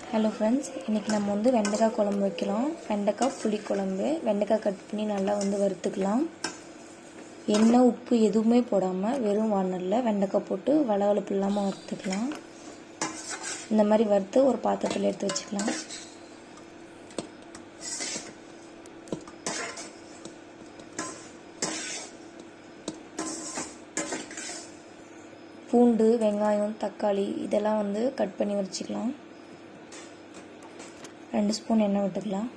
hello friends இன்றைக்கி நம்ம வந்து வெண்டைக்காய் குழம்பு வைக்கலாம் வெண்டைக்காய் புளி குழம்பு வெண்டைக்காய் கட் பண்ணி நல்லா வந்து வறுத்துக்கலாம் எண்ணெய் உப்பு எதுவுமே போடாமல் வெறும் வானலில் வெண்டைக்காய் போட்டு வளவளப்பு இல்லாமல் வறுத்துக்கலாம் இந்த மாதிரி வறுத்து ஒரு பாத்திரத்தில் எடுத்து வச்சுக்கலாம் பூண்டு வெங்காயம் தக்காளி இதெல்லாம் வந்து கட் பண்ணி வச்சுக்கலாம் ரெண்டு ஸ்பூன் எண்ணெய் விட்டுக்கலாம்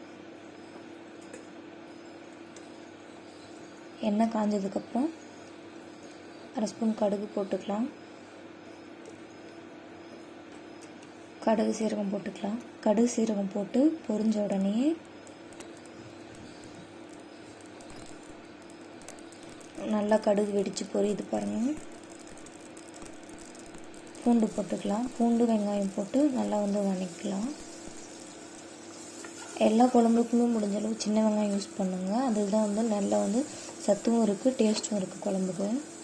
எண்ணெய் காஞ்சதுக்கப்புறம் அரை ஸ்பூன் கடுகு போட்டுக்கலாம் கடுகு சீரகம் போட்டுக்கலாம் கடுகு சீரகம் போட்டு பொரிஞ்ச உடனே நல்லா கடுகு வெடித்து பொரியுது பாருங்கள் பூண்டு போட்டுக்கலாம் பூண்டு வெங்காயம் போட்டு நல்லா வந்து வதக்கிக்கலாம் எல்லா குழம்புக்குமே முடிஞ்ச அளவு சின்ன வெங்காயம் யூஸ் பண்ணுங்கள் அதில் தான் வந்து நல்லா வந்து சத்தும் இருக்குது டேஸ்ட்டும் இருக்குது குழம்புக்கு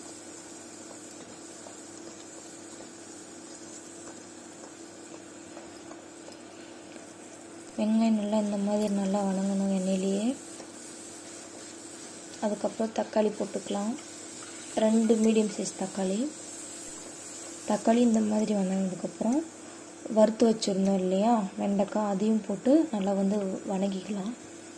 வெங்காயம் நல்லா இந்த மாதிரி நல்லா வணங்கணும் எண்ணெயிலேயே அதுக்கப்புறம் தக்காளி போட்டுக்கலாம் ரெண்டு மீடியம் சைஸ் தக்காளி தக்காளி இந்த மாதிரி வணங்கினதுக்கப்புறம் வறுத்து வச்சுருந்தோம் இல்லையா வெண்டைக்காய் அதையும் போட்டு நல்லா வந்து வணங்கிக்கலாம்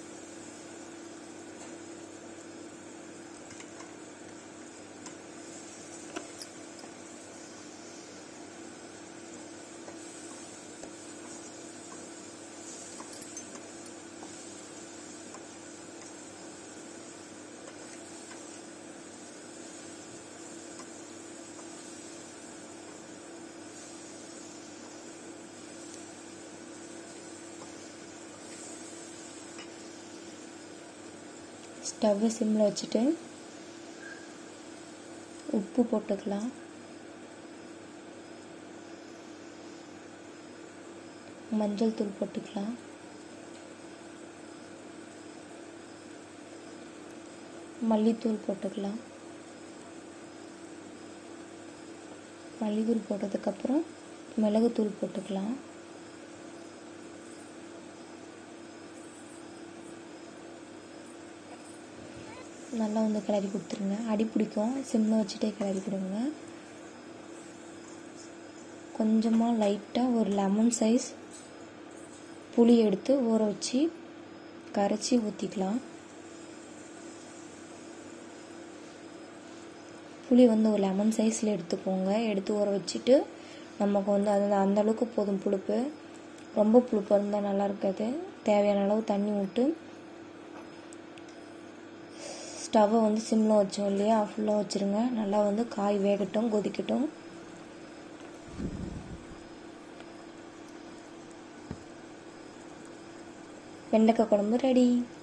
ஸ்டவ்வை சிம்மில் வச்சுட்டு உப்பு போட்டுக்கலாம் மஞ்சள் தூள் போட்டுக்கலாம் மல்லித்தூள் போட்டுக்கலாம் மல்லித்தூள் போட்டதுக்கப்புறம் மிளகுத்தூள் போட்டுக்கலாம் நல்லா வந்து கிளறி கொடுத்துருங்க அடி பிடிக்கும் சிம்மில் வச்சுட்டே கிளறி கொடுங்க கொஞ்சமாக லைட்டாக ஒரு லெமன் சைஸ் புளி எடுத்து ஊற வச்சு கரைச்சி ஊற்றிக்கலாம் புளி வந்து ஒரு லெமன் சைஸில் எடுத்துக்கோங்க எடுத்து ஊற வச்சுட்டு நமக்கு வந்து அது அந்த அளவுக்கு போதும் புளிப்பு ரொம்ப புளிப்பு இருந்தால் நல்லா இருக்காது தேவையான அளவு தண்ணி விட்டு ஸ்டவ்வை வந்து சிம்மில் வச்சோம் இல்லையா ஃபுல்லாக வச்சுருங்க நல்லா வந்து காய் வேகட்டும் கொதிக்கட்டும் வெண்டைக்காய் குழம்பு ரெடி